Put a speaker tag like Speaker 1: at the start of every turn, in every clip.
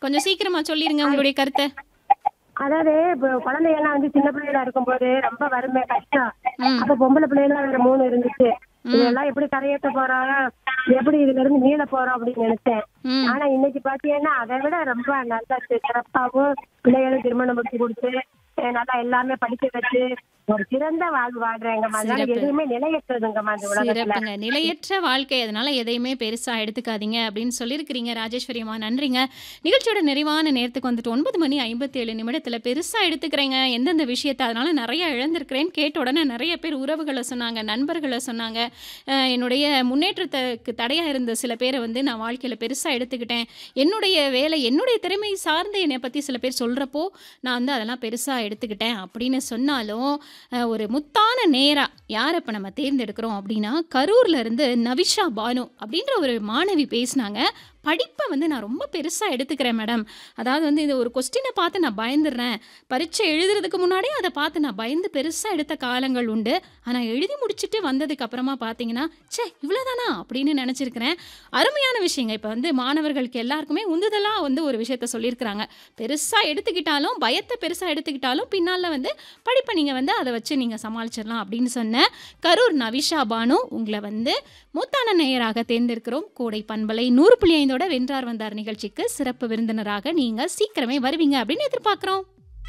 Speaker 1: கொஞ்சம் சீக்கிரமா சொல்லிருங்க உங்களுடைய கருத்தை
Speaker 2: அதாவது இப்போ குழந்தையெல்லாம் வந்து சின்ன பிள்ளைகளா இருக்கும்போது ரொம்ப வறுமை கஷ்டம்
Speaker 1: ம்.
Speaker 2: அப்ப பொம்பளை பிள்ளைங்க வேற மூணு இருந்துச்சு இதெல்லாம் எப்படி கரையேற்ற போறோம் எப்படி இதுல இருந்து மீள போறோம் அப்படின்னு நினைச்சேன்
Speaker 1: ம்.
Speaker 2: ஆனா இன்னைக்கு பாத்தீங்கன்னா அதை விட ரொம்ப நல்லா சிறப்பாவும் பிள்ளைகளும் திருமணம் முடிச்சு கொடுத்து அஹ் நல்லா எல்லாமே படிக்க வச்சு ஒரு சிறந்த வாழ்வு வாழ்றேங்கம்மா அதனால
Speaker 1: சிறப்பு.
Speaker 2: எதுவுமே நிலையற்றதுங்கம்மா இந்த உலகத்துல
Speaker 1: சிறப்புங்க நிலையற்ற வாழ்க்கை அதனால எதையுமே பெருசா எடுத்துக்காதீங்க அப்படின்னு சொல்லியிருக்கிறீங்க ராஜேஸ்வரி அம்மா நன்றிங்க நிகழ்ச்சியோட நிறைவான நேரத்துக்கு வந்துட்டு ஒன்பது மணி ஐம்பத்தி ஏழு நிமிடத்துல பெருசா எடுத்துக்கிறேங்க எந்தெந்த விஷயத்தை அதனால நிறைய இழந்திருக்கிறேன் கேட்ட உடனே நிறைய பேர் உறவுகளை சொன்னாங்க நண்பர்களை சொன்னாங்க அஹ் என்னுடைய முன்னேற்றத்துக்கு தடையா இருந்த சில பேரை வந்து நான் வாழ்க்கையில பெருசா எடுத்துக்கிட்டேன் என்னுடைய வேலை என்னுடைய திறமை சார்ந்து என்னை பத்தி சில பேர் சொல்றப்போ நான் வந்து அதெல்லாம் பெருசா எடுத்துக்கிட்டேன் அப்படின்னு சொன்னாலும் அஹ், ஒரு முத்தான நேரா யாரை இப்போ நம்ம தேர்ந்தெடுக்கிறோம் அப்படின்னா கரூர்ல இருந்து நவிஷா பானு அப்படின்ற ஒரு மாணவி பேசினாங்க படிப்பை வந்து நான் ரொம்ப பெருசாக எடுத்துக்கிறேன் மேடம் அதாவது வந்து இது ஒரு கொஸ்டினை பார்த்து நான் பயந்துடுறேன் பரீட்சை எழுதுறதுக்கு முன்னாடியே அதை பார்த்து நான் பயந்து பெருசாக எடுத்த காலங்கள் உண்டு ஆனால் எழுதி முடிச்சுட்டு வந்ததுக்கு அப்புறமா பார்த்தீங்கன்னா ச்சே இவ்வளோதானா அப்படின்னு நினச்சிருக்கிறேன் அருமையான விஷயங்க இப்போ வந்து மாணவர்களுக்கு எல்லாருக்குமே உந்துதலாக வந்து ஒரு விஷயத்த சொல்லியிருக்கிறாங்க பெருசாக எடுத்துக்கிட்டாலும் பயத்தை பெருசாக எடுத்துக்கிட்டாலும் பின்னால் வந்து படிப்பை நீங்கள் வந்து அதை வச்சு நீங்கள் சமாளிச்சிடலாம் அப்படின்னு சொன்ன கரூர் நவிஷா பானு உங்களை வந்து மூத்தான நேயராக தேர்ந்தெடுக்கிறோம் கோடை பண்பலை நூறு புள்ளி ஐந்தோட வென்றார் வந்தார் நிகழ்ச்சிக்கு சிறப்பு விருந்தினராக நீங்கள் சீக்கிரமே வருவீங்க அப்படின்னு எதிர்பார்க்குறோம்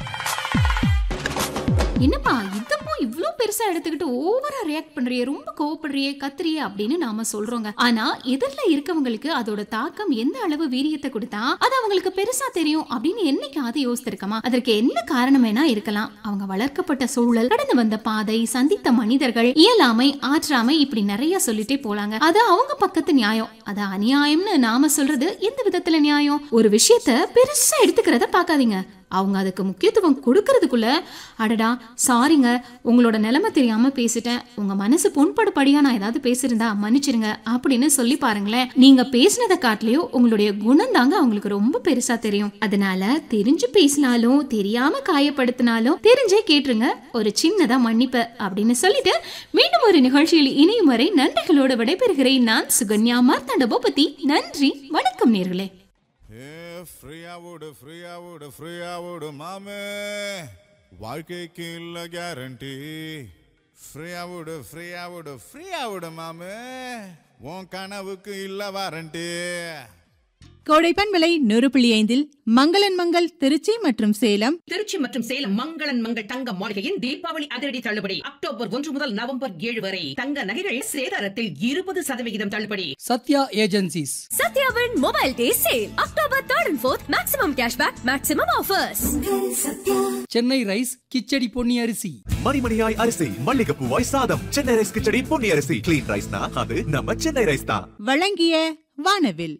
Speaker 1: என்னப்பா இதப்போ இவ்ளோ பெருசா எடுத்துக்கிட்டு ஓவரா ரியாக்ட் பண்றியே ரொம்ப கோவப்படுறியே கத்துறியே அப்படின்னு நாம சொல்றோங்க ஆனா எதிரில் இருக்கவங்களுக்கு அதோட தாக்கம் எந்த அளவு வீரியத்தை கொடுத்தா அது அவங்களுக்கு பெருசா தெரியும் அப்படின்னு என்னைக்காவது யோசித்திருக்கமா அதற்கு என்ன காரணம் வேணா இருக்கலாம் அவங்க வளர்க்கப்பட்ட சூழல் கடந்து வந்த பாதை சந்தித்த மனிதர்கள் இயலாமை ஆற்றாமை இப்படி நிறைய சொல்லிட்டே போலாங்க அது அவங்க பக்கத்து நியாயம் அது அநியாயம்னு நாம சொல்றது எந்த விதத்துல நியாயம் ஒரு விஷயத்த பெருசா எடுத்துக்கிறத பார்க்காதீங்க அவங்க அதுக்கு முக்கியத்துவம் கொடுக்கறதுக்குள்ள அடடா சாரிங்க உங்களோட நிலைமை தெரியாம பேசிட்டேன் உங்க மனசு புண்படுபடியா நான் ஏதாவது பேசியிருந்தா மன்னிச்சிருங்க அப்படின்னு சொல்லி பாருங்களேன் நீங்க பேசினதை காட்டிலையும் உங்களுடைய குணம் தாங்க அவங்களுக்கு ரொம்ப பெருசா தெரியும் அதனால தெரிஞ்சு பேசினாலும் தெரியாம காயப்படுத்தினாலும் தெரிஞ்சே கேட்டுருங்க ஒரு சின்னதா மன்னிப்பு அப்படின்னு சொல்லிட்டு மீண்டும் ஒரு நிகழ்ச்சியில் இணையும் வரை நன்றிகளோடு விடைபெறுகிறேன் நான் சுகன்யா மார்த்தாண்ட பூபதி நன்றி வணக்கம் நேர்களே
Speaker 3: ஏ ஃப்ரீயா விடு ஃப்ரீயா விடு ஃப்ரீயா விடு மாமே வாழ்க்கைக்கு இல்ல கேரண்டி ஃப்ரீயா விடு ஃப்ரீயா விடு ஃப்ரீயா விடு மாமே உன் கனவுக்கு இல்ல வாரண்டி
Speaker 4: கோடைப்பன் விலை நூறு புள்ளி ஐந்தில் மங்களன் மங்கள் திருச்சி மற்றும் சேலம்
Speaker 5: திருச்சி மற்றும் சேலம் மங்களன் மங்கள் தங்க மாளிகையின் தீபாவளி அதிரடி தள்ளுபடி அக்டோபர் ஒன்று முதல் நவம்பர் ஏழு வரை தங்க நகைகள் சேதாரத்தில் இருபது சதவிகிதம் தள்ளுபடி
Speaker 6: Sathya agencies
Speaker 7: Satyavin Mobile Day Sale. October 3rd and 4th. Maximum cashback, maximum offers.
Speaker 6: Chennai rice கிச்சடி பொன்னி அரிசி
Speaker 8: மணிமணியாய் அரிசி மல்லிகைப்பூவாய் சாதம் சென்னை ரைஸ் கிச்சடி பொன்னி அரிசி கிளீன் ரைஸ்னா அது நம்ம சென்னை ரைஸ் தான்
Speaker 4: வழங்கிய வானவில்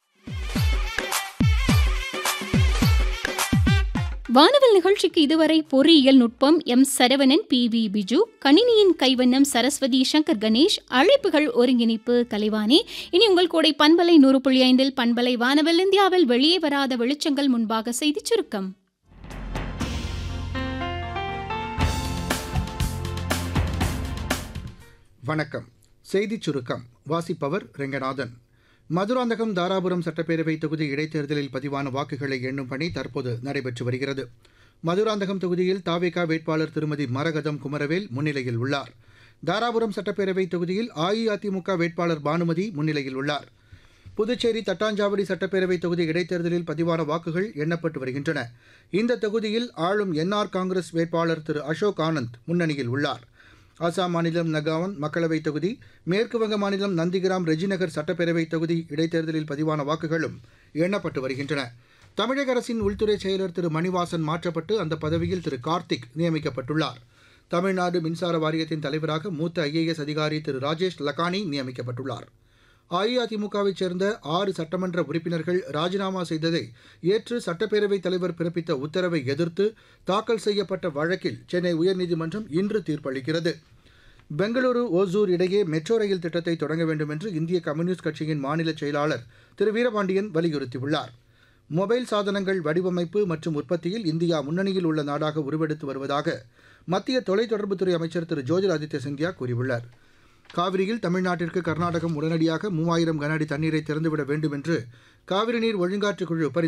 Speaker 1: வானவில் நிகழ்ச்சிக்கு இதுவரை பொறியியல் நுட்பம் M Saravanan P V Biju கணினியின் கைவண்ணம் சரஸ்வதி சங்கர் கணேஷ் அழைப்புகள் ஒருங்கிணைப்பு கலைவாணி இனி உங்கள் கோடை பண்பலை நூறு புள்ளி ஐந்தில் பண்பலை வானவில் இந்தியாவில் வெளியே வராத வெளிச்சங்கள் முன்பாக செய்திச் சுருக்கம்
Speaker 9: வணக்கம் செய்திச் சுருக்கம் வாசிப்பவர் ரெங்கநாதன் மதுராந்தகம் தாராபுரம் சட்டப்பேரவை தொகுதி இடைத்தேர்தலில் பதிவான வாக்குகளை எண்ணும் பணி தற்போது நடைபெற்று வருகிறது மதுராந்தகம் தொகுதியில் தாவேகா வேட்பாளர் திருமதி மரகதம் குமரவேல் முன்னிலையில் உள்ளார் தாராபுரம் சட்டப்பேரவை தொகுதியில் அஇஅதிமுக வேட்பாளர் பானுமதி முன்னிலையில் உள்ளார் புதுச்சேரி தட்டாஞ்சாவடி சட்டப்பேரவை தொகுதி இடைத்தேர்தலில் பதிவான வாக்குகள் எண்ணப்பட்டு வருகின்றன இந்த தொகுதியில் ஆளும் என்ஆர் காங்கிரஸ் வேட்பாளர் திரு அசோக் ஆனந்த் முன்னணியில் உள்ளார் அசாம் மாநிலம் நகாவன் மக்களவைத் தொகுதி மேற்குவங்க மாநிலம் நந்திகிராம் ரெஜிநகர் சட்டப்பேரவைத் தொகுதி இடைத்தேர்தலில் பதிவான வாக்குகளும் எண்ணப்பட்டு வருகின்றன தமிழக அரசின் உள்துறை செயலர் திரு மணிவாசன் மாற்றப்பட்டு அந்த பதவியில் திரு கார்த்திக் நியமிக்கப்பட்டுள்ளார் தமிழ்நாடு மின்சார வாரியத்தின் தலைவராக மூத்த ஐஏஎஸ் அதிகாரி திரு ராஜேஷ் லக்கானி நியமிக்கப்பட்டுள்ளார் அஇஅதிமுகவைச் சேர்ந்த ஆறு சட்டமன்ற உறுப்பினர்கள் ராஜினாமா செய்ததை ஏற்று சட்டப்பேரவைத் தலைவர் பிறப்பித்த உத்தரவை எதிர்த்து தாக்கல் செய்யப்பட்ட வழக்கில் சென்னை உயர்நீதிமன்றம் இன்று தீர்ப்பளிக்கிறது பெங்களூரு ஓசூர் இடையே மெட்ரோ ரயில் திட்டத்தை தொடங்க வேண்டும் என்று இந்திய கம்யூனிஸ்ட் கட்சியின் மாநில செயலாளர் திரு வீரபாண்டியன் வலியுறுத்தியுள்ளார் மொபைல் சாதனங்கள் வடிவமைப்பு மற்றும் உற்பத்தியில் இந்தியா முன்னணியில் உள்ள நாடாக உருவெடுத்து வருவதாக மத்திய தொலைத்தொடர்புத்துறை அமைச்சர் திரு ஜோதிராதித்ய சிந்தியா கூறியுள்ளார் காவிரியில் தமிழ்நாட்டிற்கு கர்நாடகம் உடனடியாக மூவாயிரம் கன அடி தண்ணீரை திறந்துவிட வேண்டும் என்று காவிரி நீர் ஒழுங்காற்றுக் குழு பரிந்துரை